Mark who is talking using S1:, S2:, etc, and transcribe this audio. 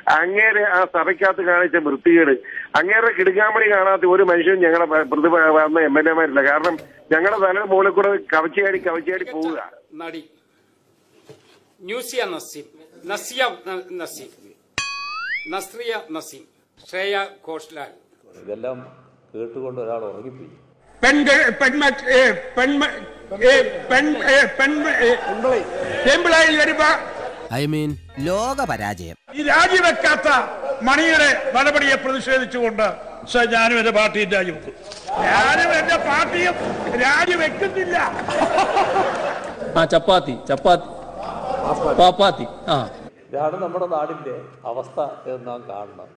S1: അങ്ങേരെ ആ സഭയ്ക്കകത്ത് കാണിച്ച വൃത്തികേട് അങ്ങേരെ കിടുങ്ങാമണി കാണാത്ത ഒരു മനുഷ്യനും ഞങ്ങളുടെ പ- പ്രതി വന്ന എം എൽ എമാരില്ല കാരണം ഞങ്ങളുടെ തലയുടെ മുകളിൽ കൂടെ കവച്ചയാടി കവച്ചയാടി പോവുക
S2: നടി ന്യൂസിയ നസീം നസിയ ന- നസീം നസ്രിയ നസീം ശ്രേയ ഘോഷ്ലാൽ
S3: ഇതെല്ലാം കേട്ടുകൊണ്ട് ഒരാൾ ഉറങ്ങിപ്പോയി
S4: പെൺകൾ പെൺമ ഏ, പെൺമ ഏ, പെൺ ഏ, പെൺമ ഏ, പെൺപിള്ളയിൽ വരുമ്പോ
S5: ഐ മീൻ ലോക പരാജയം
S4: ഈ രാജിവെക്കാത്ത മണിയുടെ നടപടിയെ പ്രതിഷേധിച്ചുകൊണ്ട് സർ ഞാനും എന്റെ പാർട്ടിയും രാജിവെക്കും ഞാനും എന്റെ പാർട്ടിയും രാജിവെക്കുന്നില്ല
S6: ആ ചപ്പാത്തി ചപ്പാത്തി പാപ്പാത്തി ആ
S3: ഇതാണ് നമ്മുടെ നാടിന്റെ അവസ്ഥ എന്ന് നാം കാണണം